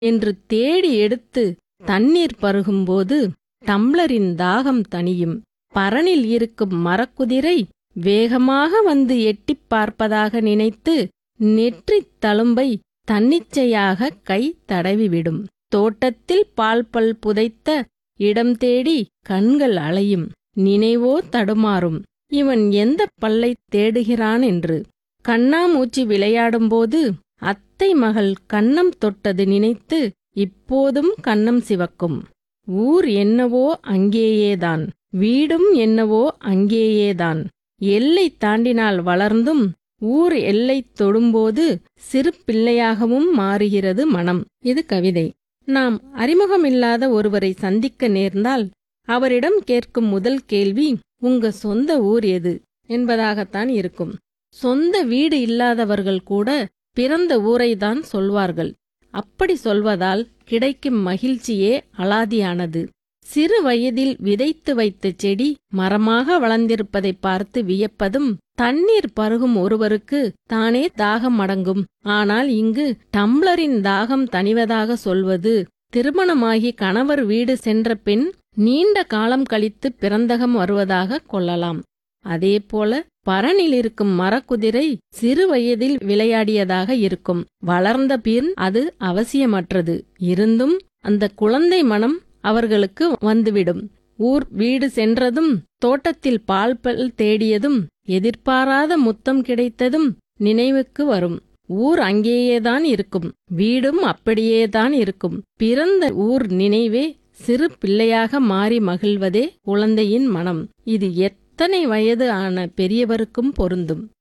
என்று தேடி எடுத்து தண்ணீர் பருகும்போது டம்ளரின் தாகம் தணியும் பரனில் இருக்கும் மரக்குதிரை வேகமாக வந்து எட்டிப் பார்ப்பதாக நினைத்து நெற்றித் தழும்பை தன்னிச்சையாக கை தடவிவிடும் தோட்டத்தில் பால் பல் புதைத்த இடம் தேடி கண்கள் அலையும் நினைவோ தடுமாறும் இவன் எந்த பல்லை தேடுகிறான் என்று கண்ணாமூச்சி விளையாடும்போது அத்தை மகள் கன்னம் தொட்டது நினைத்து இப்போதும் கன்னம் சிவக்கும் ஊர் என்னவோ அங்கேயேதான் வீடும் என்னவோ அங்கேயேதான் எல்லை தாண்டினால் வளர்ந்தும் ஊர் எல்லை தொடும்போது சிறு பிள்ளையாகவும் மாறுகிறது மனம் இது கவிதை நாம் அறிமுகமில்லாத ஒருவரை சந்திக்க நேர்ந்தால் அவரிடம் கேட்கும் முதல் கேள்வி உங்க சொந்த ஊர் எது என்பதாகத்தான் இருக்கும் சொந்த வீடு இல்லாதவர்கள் கூட பிறந்த ஊரைதான் சொல்வார்கள் அப்படி சொல்வதால் கிடைக்கும் மகிழ்ச்சியே அலாதியானது சிறு வயதில் விதைத்து வைத்த செடி மரமாக வளர்ந்திருப்பதை பார்த்து வியப்பதும் தண்ணீர் பருகும் ஒருவருக்கு தானே தாகம் அடங்கும் ஆனால் இங்கு டம்ளரின் தாகம் தணிவதாக சொல்வது திருமணமாகி கணவர் வீடு சென்ற பின் நீண்ட காலம் கழித்து பிறந்தகம் வருவதாக கொள்ளலாம் அதேபோல பரனில் இருக்கும் மரக்குதிரை சிறு வயதில் விளையாடியதாக இருக்கும் வளர்ந்த பின் அது அவசியமற்றது இருந்தும் அந்த குழந்தை மனம் அவர்களுக்கு வந்துவிடும் ஊர் வீடு சென்றதும் தோட்டத்தில் பால் பல் தேடியதும் எதிர்பாராத முத்தம் கிடைத்ததும் நினைவுக்கு வரும் ஊர் அங்கேயேதான் இருக்கும் வீடும் அப்படியேதான் இருக்கும் பிறந்த ஊர் நினைவே சிறு பிள்ளையாக மாறி மகிழ்வதே குழந்தையின் மனம் இது எத்தனை வயது ஆன பெரியவருக்கும் பொருந்தும்